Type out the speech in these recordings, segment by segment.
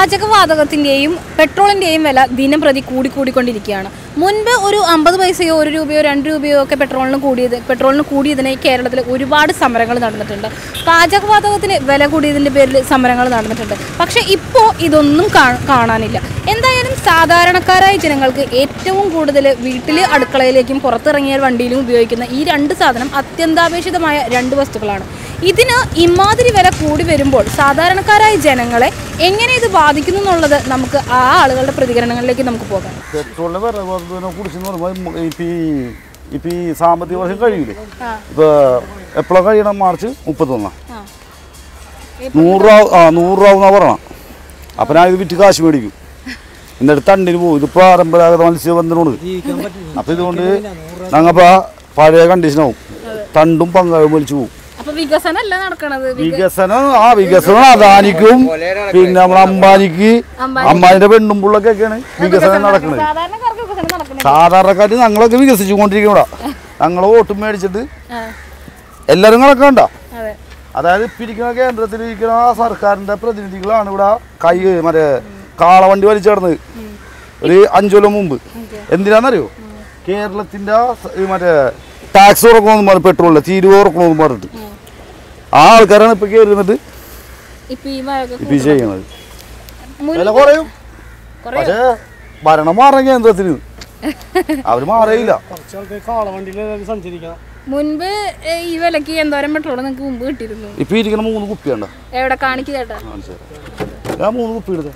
പാചകവാതകത്തിന്റെയും പെട്രോളിന്റെയും വില ദിനം പ്രതി കൂടിക്കൂടിക്കൊണ്ടിരിക്കുകയാണ് മുൻപ് ഒരു അമ്പത് പൈസയോ ഒരു രൂപയോ രണ്ട് രൂപയോ ഒക്കെ പെട്രോളിന് കൂടിയത് പെട്രോളിന് കൂടിയതിന് കേരളത്തിൽ ഒരുപാട് സമരങ്ങൾ നടന്നിട്ടുണ്ട് പാചകവാതകത്തിന് വില കൂടിയതിന്റെ പേരിൽ സമരങ്ങൾ നടന്നിട്ടുണ്ട് പക്ഷെ ഇപ്പോൾ ഇതൊന്നും കാ- കാണാനില്ല എന്തായാലും സാധാരണക്കാരായ ജനങ്ങൾക്ക് ഏറ്റവും കൂടുതൽ വീട്ടിൽ അടുക്കളയിലേക്കും പുറത്തിറങ്ങിയ വണ്ടിയിലും ഉപയോഗിക്കുന്ന ഈ രണ്ട് സാധനം അത്യന്താപേക്ഷിതമായ രണ്ട് വസ്തുക്കളാണ് ഇതിന് ഇമാതിരി വില കൂടി വരുമ്പോൾ സാധാരണക്കാരായ ജനങ്ങളെ എങ്ങനെ ഇത് ബാധിക്കുന്നു എന്നുള്ളത് നമുക്ക് ആ ആളുകളുടെ പ്രതികരണങ്ങളിലേക്ക് നമുക്ക് പോകാം പെട്രോളിന് വില വർധന കുറിച്ചെന്ന് പറയുമ്പോൾ ഇപ്പം ഈ ഇപ്പം ഈ സാമ്പത്തിക വർഷം കഴിയില്ലേ ആ. ഇപ്പോൾ എപ്പോഴാണ് കഴിയണം മാർച്ച് മുപ്പത്തൊന്നാണ് ആ. നൂറ് രൂപ ആ നൂറ് രൂപ എന്നാ പറയണം അപ്പം ഞാൻ ഇത് വിറ്റ് കാശ് മേടിക്കും എന്നിട്ട് തണ്ടിന് പോകും ഇത് പരമ്പരാഗത മത്സ്യബന്ധനമാണ് അപ്പം ഇതുകൊണ്ട് ഞങ്ങപ്പോൾ പഴയ കണ്ടീഷനാവും തണ്ടും പങ്കാളും വലിച്ചു പോകും അപ്പൊ വികസനമല്ല നടക്കണത് വികസനം ആ വികസനം അദാനിക്കും പിന്നെ നമ്മളെ അംബാനിക്ക് അമ്പാനിന്റെ പെണ്ണും പിള്ളക്കൊക്കെയാണ് വികസനം നടക്കുന്നത് സാധാരണക്കാർക്ക് വികസനം നടക്കണത് സാധാരണക്കാര് ഞങ്ങളൊക്കെ വികസിച്ചു കൊണ്ടിരിക്കും ഇവിടെ ഞങ്ങളെ വോട്ടും മേടിച്ചിട്ട് ആ, എല്ലാവരും കണക്കണ്ട അതെ അതായത് ഇപ്പം ഇരിക്കുന്ന കേന്ദ്രത്തിൽ ഇരിക്കുന്ന ആ സർക്കാരിന്റെ പ്രതിനിധികളാണ് ഇവിടെ കൈ മറ്റേ കാളവണ്ടി വലിച്ചേർന്നത് ഒരു അഞ്ചു കൊല്ലം മുമ്പ് എന്തിനാന്നറിയോ കേരളത്തിന്റെ ആ സ- ഈ മറ്റേ ടാക്സ് കുറക്കണമെന്ന് പറഞ്ഞു പെട്രോളില് തീരുവ കുറക്കണമെന്ന് പറഞ്ഞിട്ട് ആ ആൾക്കാരാണ് ഇപ്പൊ കയറുന്നിട്ട് ഇപ്പൊ ഈ മഴയൊക്കെ ഇപ്പൊ ഈ ചെയ്യണത് മുൻ- വില കുറയും കുറയോ? പക്ഷേ ഭരണം മാറാൻ കേന്ദ്രത്തിന് അവര് മാറിയില്ല കുറച്ച് ആൾക്കാർ കാളവണ്ടിയിൽ സഞ്ചരിക്കണം മുൻപ് ഏ, ഈ വിലക്ക് എന്തോരം പെട്രോൾ നിങ്ങൾക്ക് മുമ്പ് കിട്ടിയിരുന്നു ഇപ്പൊ ഇരിക്കുന്ന മൂന്ന് കുപ്പിയുണ്ട എവിടെ കാണിക്ക് ചേട്ടാ ഞാൻ മൂന്ന് കുപ്പി എടുത്ത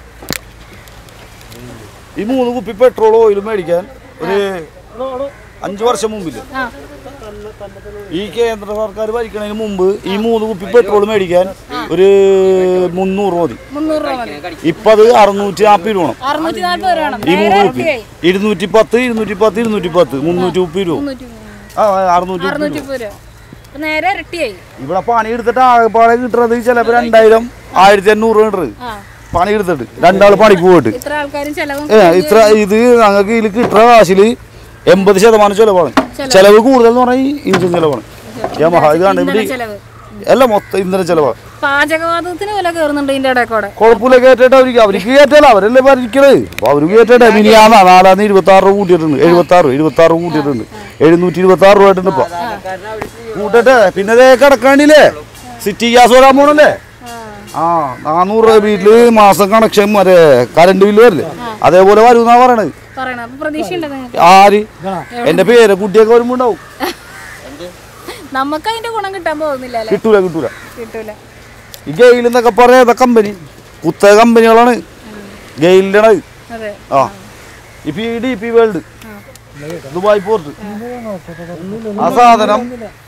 ഈ മൂന്ന് കുപ്പി പെട്രോൾ ഓയിലും മേടിക്കാൻ ഒരു അഞ്ചു വർഷം മുമ്പില്ല ആ ഈ കേന്ദ്ര സർക്കാർ ഭരിക്കണതിന് മുമ്പ് ഈ മൂന്ന് കുപ്പി പെട്രോൾ മേടിക്കാൻ ഒരു മുന്നൂറ് മതി മുന്നൂറ് രൂപ മതി ഇപ്പൊ അത് അറുന്നൂറ്റി നാൽപ്പത് രൂപ വേണം അറുന്നൂറ്റി നാൽപ്പത് രൂപ വേണം ഈ നേരെ മൂന്ന് കുപ്പി ഇരട്ടിയായി. ഇരുന്നൂറ്റി പത്ത് ഇരുന്നൂറ്റി പത്ത് ഇരുന്നൂറ്റി പത്ത് മുന്നൂറ്റി മുപ്പത് രൂപ മുന്നൂറ്റി മുപ്പത്. ആ അറുന്നൂറ്റി മുപ്പത് അറുന്നൂറ്റി രൂപ മുപ്പത് രൂപ അപ്പൊ നേരെ ഇരട്ടിയായി ഇവിടെ പണി എടുത്തിട്ട് ആകെപ്പാടെ കിട്ടുന്നത് ചിലപ്പോൾ രണ്ടായിരം ആയിരത്തി അഞ്ഞൂറ് കിട്ടുന്നത് ആ പണി എടുത്തിട്ട് രണ്ടാൾ പണിക്ക് പോയിട്ട് ഇത്ര ആൾക്കാരും ചെലവും ഏ ഇത്ര ഇത് ഞങ്ങൾക്ക് ഇതിൽ കിട്ടുന്ന കാശിൽ എൺപത് ശതമാനം ചെലവാണ് ചെലവ് കൂടുതൽ എന്ന് പറഞ്ഞാൽ ഈ ഇഞ്ചിൻ ചെലവാണ് യമഹ ഇത് കണ്ട് ഇവിടെ ചെലവ് അല്ല മൊത്തം ഇന്ധന ചെലവാണ് പാചകവാതകത്തിന് വില കയറുന്നുണ്ട് ഇതിന്റെ ഇടയിൽ കൂടെ കുഴപ്പമില്ല കയറ്റേട്ട് അവർക്ക് അവർക്ക് കയറ്റല്ല അവരല്ലേ ഭരിക്കണത് അപ്പൊ അവർക്ക് കയറ്റട്ടെ മിനിയാന്നാ നാലാന്ന് ഇരുപത്തി ആറ് രൂപ കൂട്ടിയിട്ടുണ്ട് എഴുപത്തി ആറ് ഇരുപത്തി ആറ് രൂപ കൂട്ടിയിട്ടുണ്ട് എഴുന്നൂറ്റി ഇരുപത്തി ആറ് രൂപ ആയിട്ടുണ്ട് ഇപ്പൊ കൂട്ടട്ടെ പിന്നെ ദേ കിടക്കാണ്ടില്ലേ സിറ്റി ഗ്യാസ് വരാൻ പോണല്ലേ ആ നാനൂറ് രൂപ വീട്ടില് മാസം കണക്ഷൻ മറ്റേ കറണ്ട് ബില്ല് വരില്ലേ അതേപോലെ വരുന്നാ പറയണത് പറയണം അപ്പൊ പ്രതീക്ഷയുണ്ട് നിങ്ങൾക്ക് ആര് എന്റെ പേര് കുട്ടിയൊക്കെ വരുമ്പോ ഉണ്ടാവും നമുക്ക് അതിന്റെ ഗുണം കിട്ടാൻ പോകുന്നില്ല അല്ലേ കിട്ടൂല കിട്ടൂല കിട്ടൂല ഈ ഗെയിൽ എന്നൊക്കെ പറയാ കമ്പനി കുത്തക കമ്പനികളാണ് ഗെയിലിൻ്റെ അതെ ആ ഇപ്പൊ ഈ D P world Dubai port ആ സാധനം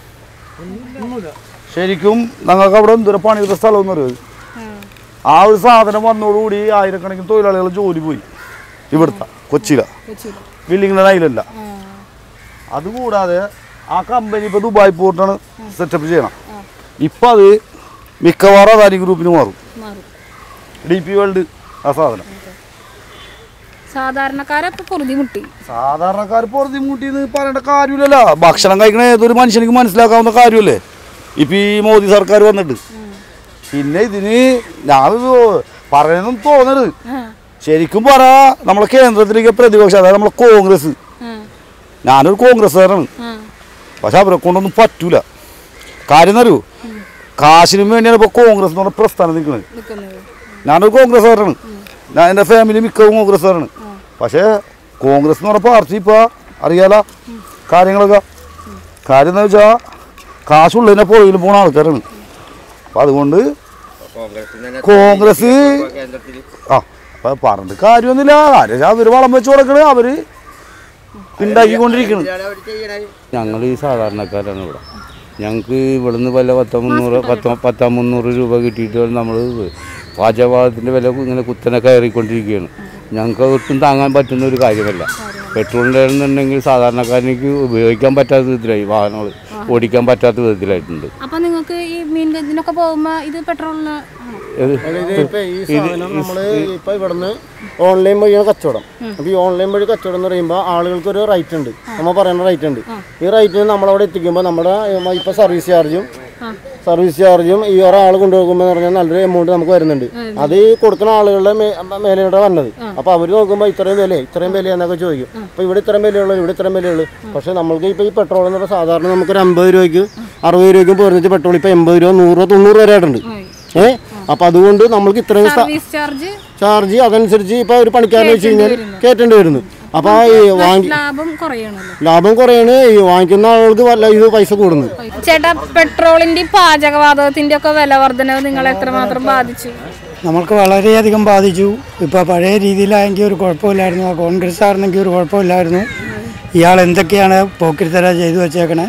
ശരിക്കും ഞങ്ങൾക്ക് അവിടെ എന്തൊരു പണിയുടെ സ്ഥലം എന്ന് പറയുന്നത് ഉം. ആ ഒരു സാധനം വന്നതോടുകൂടി ആയിരക്കണക്കിന് തൊഴിലാളികൾ ജോലി പോയി ഇവിടുത്തെ കൊച്ചിയില കൊച്ചിയിൽ ബിൽഡിങ്ങിന്റെ നൈലല്ല അതുകൂടാതെ ആ കമ്പനി ഇപ്പൊ ദുബായ് പോർട്ടാണ് സെറ്റപ്പ് ചെയ്യണം ഇപ്പൊ അത് മിക്കവാറും അദാനി ഗ്രൂപ്പിന് മാറും മാറും ഡി പി വേൾഡ് ആ സാധനം സാധാരണക്കാരപ്പൊ പൊറുതി മുട്ടി സാധാരണക്കാർ പുറത്തി മുട്ടിന്ന് പറയേണ്ട കാര്യമില്ലല്ലോ ഭക്ഷണം കഴിക്കണ ഏതൊരു മനുഷ്യനിക്ക് മനസ്സിലാക്കാവുന്ന കാര്യമല്ലേ ഇപ്പൊ ഈ മോദി സർക്കാർ വന്നിട്ട് പിന്നെ ഇതിന് ഞാൻ പറയുന്നതും തോന്നരുത് ശരിക്കും പറ നമ്മളെ കേന്ദ്രത്തിലേക്ക് പ്രതിപക്ഷം അതായത് നമ്മളെ കോൺഗ്രസ് ഉം. ഞാനൊരു കോൺഗ്രസ്സുകാരാണ് ഉം. പക്ഷെ അവരെ കൊണ്ടൊന്നും പറ്റൂല കാര്യം എന്നറിയോ കാശിനും വേണ്ടിയാണ് ഇപ്പോൾ കോൺഗ്രസ് എന്ന് പറഞ്ഞ പ്രസ്ഥാനം നിൽക്കുന്നത് നിക്കുന്നത് ഞാനൊരു കോൺഗ്രസ്സുകാരാണ് ഞാൻ എൻ്റെ ഫാമിലി മിക്കവും കോൺഗ്രസ്സുകാരാണ് പക്ഷേ കോൺഗ്രസ് എന്ന് പറഞ്ഞ പാർട്ടി ഇപ്പോൾ അറിയാലോ കാര്യങ്ങളൊക്കെ കാര്യം എന്താ വെച്ചാൽ കാശുള്ളതിനെ പുറകിൽ പോണ ആൾക്കാരാണ് അപ്പം അതുകൊണ്ട് കോൺഗ്രസ് ആ അപ്പം പറഞ്ഞിട്ട് കാര്യമൊന്നുമില്ല കാര്യം അവർ വളം വെച്ച് കൊടുക്കണേ അവർ ഉണ്ടാക്കിക്കൊണ്ടിരിക്കണം ഞങ്ങൾ ഈ സാധാരണക്കാരാണ് ഇവിടെ ഞങ്ങൾക്ക് ഇവിടുന്ന് വല്ല പത്തോ മുന്നൂറ് പത്തോ പത്താ മുന്നൂറ് രൂപ കിട്ടിയിട്ട് നമ്മൾ പാചകവാദത്തിൻ്റെ വില ഇങ്ങനെ കുത്തനെ കയറിക്കൊണ്ടിരിക്കുകയാണ് ഞങ്ങൾക്ക് ഒട്ടും താങ്ങാൻ പറ്റുന്ന ഒരു കാര്യമല്ല പെട്രോളിൻ്റെ എന്നുണ്ടെങ്കിൽ സാധാരണക്കാരനിക്ക് ഉപയോഗിക്കാൻ പറ്റാത്ത വിധത്തിലായി വാഹനങ്ങൾ ഓടിക്കാൻ പറ്റാത്ത വിധത്തിലായിട്ടുണ്ട് അപ്പൊ നിങ്ങൾക്ക് ഈ മീൻ ഇതിനൊക്കെ പോകുമ്പോ ഇത് പെട്രോളിന് ആണോ? ഇത് ഇപ്പൊ ഈ സാധനം നമ്മള് ഇപ്പൊ ഇവിടുന്ന് ഓൺലൈൻ വഴിയാണ് കച്ചവടം അപ്പൊ ഈ ഓൺലൈൻ വഴി കച്ചവടം എന്ന് പറയുമ്പോൾ ആളുകൾക്ക് ഒരു റേറ്റ് ഉണ്ട് നമ്മൾ പറയുന്ന റേറ്റ് ഉണ്ട് ഈ റേറ്റിന് നമ്മളവിടെ എത്തിക്കുമ്പോൾ നമ്മുടെ ഉം, ഇപ്പൊ സർവീസ് ചാർജും സർവീസ് ചാർജും ഈ ഒരാൾ കൊണ്ടുപോകുമ്പോൾ എന്ന് പറഞ്ഞാൽ നല്ലൊരു എമൗണ്ട് നമുക്ക് വരുന്നുണ്ട് അത് ഈ കൊടുക്കുന്ന ആളുകളുടെ മേ- മേലെയുടെ വന്നത് അപ്പൊ അവർ നോക്കുമ്പോൾ ഇത്രയും വില ഇത്രയും വില എന്നൊക്കെ ചോദിക്കും അപ്പൊ ഇവിടെ ഇത്രയും വിലയുള്ളൂ ഇവിടെ ഇത്രയും വിലയുള്ളൂ പക്ഷെ നമ്മൾക്ക് ഇപ്പൊ ഈ പെട്രോൾ എന്ന് പറഞ്ഞാൽ സാധാരണ നമുക്കൊരു അമ്പത് രൂപയ്ക്ക് അറുപത് രൂപയ്ക്കും പോരുന്നിട്ട് പെട്രോൾ ഇപ്പൊ എൺപത് രൂപ നൂറ് രൂപ തൊണ്ണൂറ് വരെ ആയിട്ടുണ്ട് ഏഹ് അപ്പൊ അതുകൊണ്ട് നമ്മൾക്ക് ഇത്രയും സ്ഥ- സർവീസ് ചാർജ് ചാർജ് അതനുസരിച്ച് ഇപ്പൊ ഒരു പണിക്കാരനെ വെച്ച് കഴിഞ്ഞാൽ കയറ്റേണ്ടി വരുന്നു അപ്പൊ ഈ വാങ്ങി ലാഭം കുറയണല്ലോ ലാഭം കുറയാണ് ഈ വാങ്ങിക്കുന്ന ആളുകൾക്ക് വല്ല ഇത് പൈസ കൂടുന്നു ചേട്ടാ പെട്രോളിന്റെ പാചകവാതകത്തിന്റെ ഒക്കെ വില വർധനവ് നിങ്ങളെ എത്രമാത്രം ബാധിച്ചു നമ്മൾക്ക് വളരെയധികം ബാധിച്ചു ഇപ്പോൾ പഴയ രീതിയിലായെങ്കിൽ ഒരു കുഴപ്പമില്ലായിരുന്നു ആ കോൺഗ്രസ് ആയിരുന്നെങ്കിൽ ഒരു കുഴപ്പമില്ലായിരുന്നു ഇയാൾ എന്തൊക്കെയാണ് പോക്കിരിത്തര ചെയ്തു വെച്ചേക്കണേ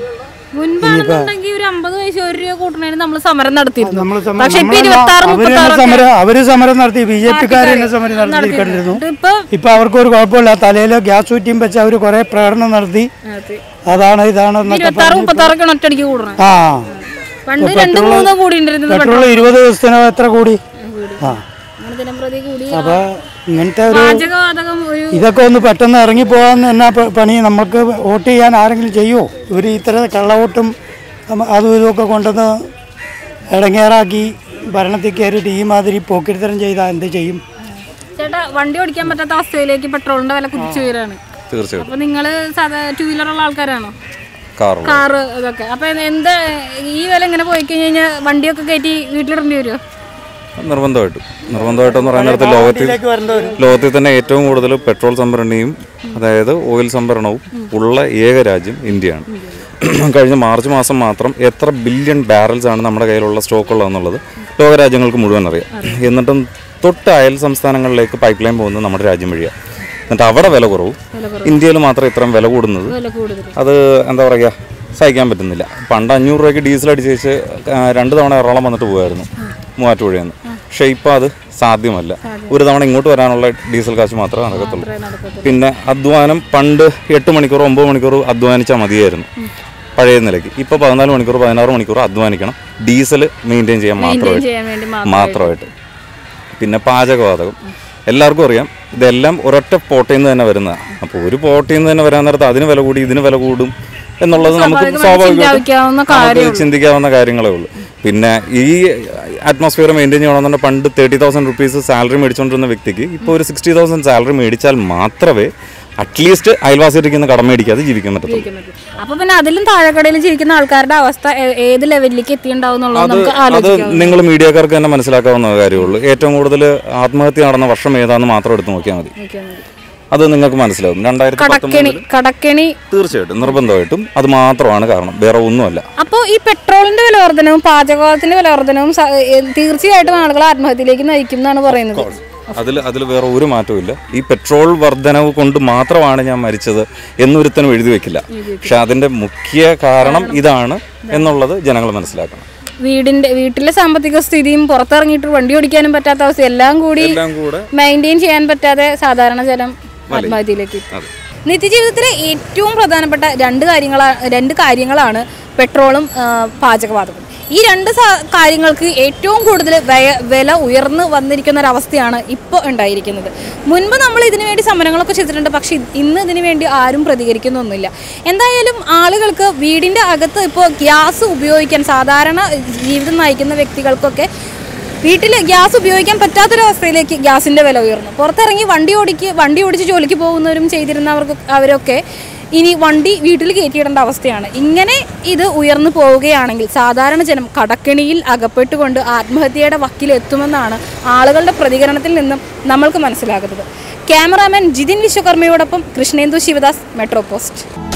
മുൻപാണെന്നുണ്ടെങ്കിൽ ഒരു അമ്പത് പൈസ ഒരു രൂപ കൂട്ടണേന് നമ്മൾ സമരം നടത്തിയിരുന്നു നമ്മൾ പക്ഷെ ഇപ്പൊ ഇരുപത്തി ആറ് അവര് മുപ്പത്തി തന്നെ സമരം അവര് സമരം നടത്തി ബി ജെ പിക്കാർ തന്നെ സമരം നടത്തിക്കൊണ്ടിരുന്നു ഇപ്പൊ ഇപ്പൊ അവർക്ക് ഒരു കുഴപ്പമില്ല തലയിൽ ഗ്യാസ് കുറ്റിയും വെച്ച് അവർ കുറെ പ്രകടനം നടത്തി അതാണ് ഇതാണ് എന്നൊക്കെ ഇരുപത്തി ആറ് മുപ്പത്തി ആറൊക്കെ ഒറ്റടിക്ക് കൂടണം ആ പണ്ട് രണ്ട് മൂന്ന് കൂടി ഉണ്ടായിരുന്നത് പെട്രോൾ ഇരുപത് ദിവസത്തിന് എത്ര കൂടി ആ അങ്ങനെ ദിനംപ്രതി കൂടി അപ്പൊ ഇങ്ങനത്തെ ഒരു പാചകവാതകം ഒരു ഇതൊക്കെ ഒന്ന് പെട്ടെന്ന് ഇറങ്ങിപ്പോകാൻ എന്നാ പ- പണി നമുക്ക് വോട്ട് ചെയ്യാൻ ആരെങ്കിലും ചെയ്യുമോ ഇവർ ഇത്ര കള്ളവോട്ടും അമ- അതും ഇതുമൊക്കെ കൊണ്ടുവന്ന് ഇടങ്ങേറാക്കി ഭരണത്തിൽ കയറിയിട്ട് ഈ മാതിരി പോക്കിരിത്തരം ചെയ്താൽ എന്ത് ചെയ്യും ചേട്ടാ വണ്ടി ഓടിക്കാൻ പറ്റാത്ത അവസ്ഥയിലേക്ക് പെട്രോളിന്റെ വില കുതിച്ചു ഉയരാണ് തീർച്ചയായിട്ടും അപ്പൊ നിങ്ങള് സാധാ ടൂ വീലർ ഉള്ള ആൾക്കാരാണോ കാറുള്ള കാറ് ഇതൊക്കെ അപ്പൊ എന്താ ഈ വില ഇങ്ങനെ പോയി കഴിഞ്ഞ് കഴിഞ്ഞാൽ വണ്ടിയൊക്കെ കയറ്റി വീട്ടിലിടേണ്ടി വരുമോ നിർബന്ധമായിട്ടും നിർബന്ധമായിട്ടെന്ന് പറയുന്ന നേരത്തെ ലോകത്തിൽ ലോകത്തിൽ തന്നെ ഏറ്റവും കൂടുതൽ പെട്രോൾ സംഭരണിയും അതായത് ഓയിൽ സംഭരണവും ഉള്ള ഏക രാജ്യം ഇന്ത്യയാണ് കഴിഞ്ഞ മാർച്ച് മാസം മാത്രം എത്ര ബില്യൺ ബാരൽസ് ആണ് നമ്മുടെ കയ്യിലുള്ള സ്റ്റോക്ക് ഉള്ളതെന്നുള്ളത് ലോകരാജ്യങ്ങൾക്ക് മുഴുവൻ അറിയാം എന്നിട്ടും തൊട്ട് അയൽ സംസ്ഥാനങ്ങളിലേക്ക് പൈപ്പ് ലൈൻ പോകുന്നത് നമ്മുടെ രാജ്യം വഴിയാണ് എന്നിട്ട് അവിടെ വില കുറവും ഇന്ത്യയിൽ മാത്രം ഇത്രയും വില കൂടുന്നത് വില കൂടുതൽ അത് എന്താ പറയുക സഹിക്കാൻ പറ്റുന്നില്ല പണ്ട് അഞ്ഞൂറ് രൂപയ്ക്ക് ഡീസൽ അടിച്ച് വെച്ച് ആ, രണ്ട് തവണ എറണാകുളം വന്നിട്ട് പോകുമായിരുന്നു മൂവാറ്റുപുഴയിൽ നിന്ന് പക്ഷേ ഇപ്പോൾ അത് സാധ്യമല്ല ഒരു തവണ ഇങ്ങോട്ട് വരാനുള്ള ഡീസൽ കാശ് മാത്രമേ നടക്കത്തുള്ളൂ പിന്നെ അധ്വാനം പണ്ട് എട്ട് മണിക്കൂർ ഒമ്പത് മണിക്കൂർ അധ്വാനിച്ചാൽ മതിയായിരുന്നു പഴയ നിലയ്ക്ക് ഇപ്പോൾ പതിനാല് മണിക്കൂർ പതിനാറ് മണിക്കൂർ അധ്വാനിക്കണം ഡീസൽ മെയിൻറ്റെയിൻ ചെയ്യാൻ മാത്രമായിട്ട് ചെയ്യാൻ വേണ്ടി മാത്രം മാത്രമായിട്ട് പിന്നെ പാചകവാതകം എല്ലാവർക്കും അറിയാം ഇതെല്ലാം ഒരൊറ്റ പോട്ടിൽ നിന്ന് തന്നെ വരുന്നതാണ് അപ്പോൾ ഒരു പോട്ടിൽ നിന്ന് തന്നെ വരാൻ നേരത്ത് അതിന് വില കൂടി ഇതിന് വില കൂടും എന്നുള്ളത് നമുക്ക് ചിന്തിക്കാവുന്ന സ്വാഭാവികമായിട്ടും നമുക്ക് ചിന്തിക്കാവുന്ന കാര്യങ്ങളേ ഉള്ളൂ പിന്നെ ഈ അറ്റ്മോസ്ഫിയർ മെയിൻറ്റെയിൻ ചെയ്യണമെന്നുണ്ടെങ്കിൽ പണ്ട് തേർട്ടി തൗസൻഡ് റുപ്പീസ് സാലറി മേടിച്ചുകൊണ്ടിരുന്ന വ്യക്തിക്ക് ഇപ്പോൾ ഒരു സിക്സ്റ്റി തൗസൻഡ് സാലറി മേടിച്ചാൽ മാത്രമേ അറ്റ്ലീസ്റ്റ് അയൽവാസിയിരിക്കുന്ന കടം മേടിക്കാതെ ജീവിക്കാൻ പറ്റത്തുള്ളൂ അപ്പൊ പിന്നെ അതിലും താഴെക്കടയിൽ ജീവിക്കുന്ന ആൾക്കാരുടെ അവസ്ഥ ഏ- ഏത് ലെവലിലേക്ക് എത്തിയിട്ടുണ്ടാവും എന്നുള്ളത് അത് നമുക്ക് അത് ആലോചിക്കാം നിങ്ങൾ മീഡിയക്കാർക്ക് തന്നെ മനസ്സിലാക്കാവുന്ന കാര്യമുള്ളൂ ഏറ്റവും കൂടുതൽ ആത്മഹത്യ നടന്ന വർഷം ഏതാണെന്ന് മാത്രം എടുത്ത് നോക്കിയാൽ മതി അത് നിങ്ങൾക്ക് മനസ്സിലാവും രണ്ടായിരത്തി കടക്കെണി പത്തൊമ്പതിൽ കടക്കെണി തീർച്ചയായിട്ടും നിർബന്ധമായിട്ടും അത് മാത്രമാണ് കാരണം വേറെ ഒന്നുമല്ല അപ്പോൾ ഈ പെട്രോളിന്റെ വില വർധനവും പാചകത്തിന്റെ വില വർധനവും സ- ഏ, തീർച്ചയായിട്ടും ആളുകളെ ആത്മഹത്യയിലേക്ക് നയിക്കും എന്നാണ് പറയുന്നത് അതിൽ അതിൽ വേറെ ഒരു മാറ്റവും ഇല്ല ഈ പെട്രോൾ വർധനവ് കൊണ്ട് മാത്രമാണ് ഞാൻ മരിച്ചത് എന്നൊരുത്തനും എഴുതി വെക്കില്ല പക്ഷെ അതിന്റെ മുഖ്യ കാരണം ഇതാണ് എന്നുള്ളത് ജനങ്ങൾ മനസ്സിലാക്കണം വീടിന്റെ വീട്ടിലെ സാമ്പത്തിക സ്ഥിതിയും പുറത്തിറങ്ങിയിട്ട് വണ്ടി ഓടിക്കാനും പറ്റാത്ത അവസ്ഥ എല്ലാം കൂടി എല്ലാം കൂടെ മെയിൻറ്റെയിൻ ചെയ്യാൻ പറ്റാതെ സാധാരണ ജനം ആത്മഹത്യയിലേക്ക് എത്തും. അതെ. നിത്യജീവിതത്തിലെ ഏറ്റവും പ്രധാനപ്പെട്ട രണ്ട് കാര്യങ്ങളാ രണ്ട് കാര്യങ്ങളാണ് പെട്രോളും ആ, പാചകവാതകവും ഈ രണ്ട് സ- കാര്യങ്ങൾക്ക് ഏറ്റവും കൂടുതൽ വയ- വില ഉയർന്നു വന്നിരിക്കുന്ന ഒരു അവസ്ഥയാണ് ഇപ്പോൾ ഉണ്ടായിരിക്കുന്നത് മുൻപ് നമ്മൾ ഇതിനു വേണ്ടി സമരങ്ങളൊക്കെ ചെയ്തിട്ടുണ്ട് പക്ഷേ ഇന്ന് ഇതിനു വേണ്ടി ആരും പ്രതികരിക്കുന്നൊന്നുമില്ല എന്തായാലും ആളുകൾക്ക് വീടിൻ്റെ അകത്ത് ഇപ്പോൾ ഗ്യാസ് ഉപയോഗിക്കാൻ സാധാരണ ജീവിതം നയിക്കുന്ന വ്യക്തികൾക്കൊക്കെ വീട്ടിൽ ഗ്യാസ് ഉപയോഗിക്കാൻ പറ്റാത്തൊരവസ്ഥയിലേക്ക് ഗ്യാസിൻ്റെ വില ഉയർന്നു പുറത്തിറങ്ങി വണ്ടി ഓടിക്ക് വണ്ടി ഓടിച്ച് ജോലിക്ക് പോകുന്നവരും ചെയ്തിരുന്നവർക്ക് അവരൊക്കെ ഇനി വണ്ടി വീട്ടിൽ കയറ്റിയിടേണ്ട അവസ്ഥയാണ് ഇങ്ങനെ ഇത് ഉയർന്നു പോവുകയാണെങ്കിൽ സാധാരണ ജനം കടക്കെണിയിൽ അകപ്പെട്ടുകൊണ്ട് ആത്മഹത്യയുടെ വക്കിലെത്തുമെന്നാണ് ആളുകളുടെ പ്രതികരണത്തിൽ നിന്നും നമ്മൾക്ക് മനസ്സിലാകുന്നത് ക്യാമറാമാൻ ജിതിൻ വിശ്വകർമ്മയോടൊപ്പം കൃഷ്ണേന്ദു ശിവദാസ് മെട്രോ പോസ്റ്റ്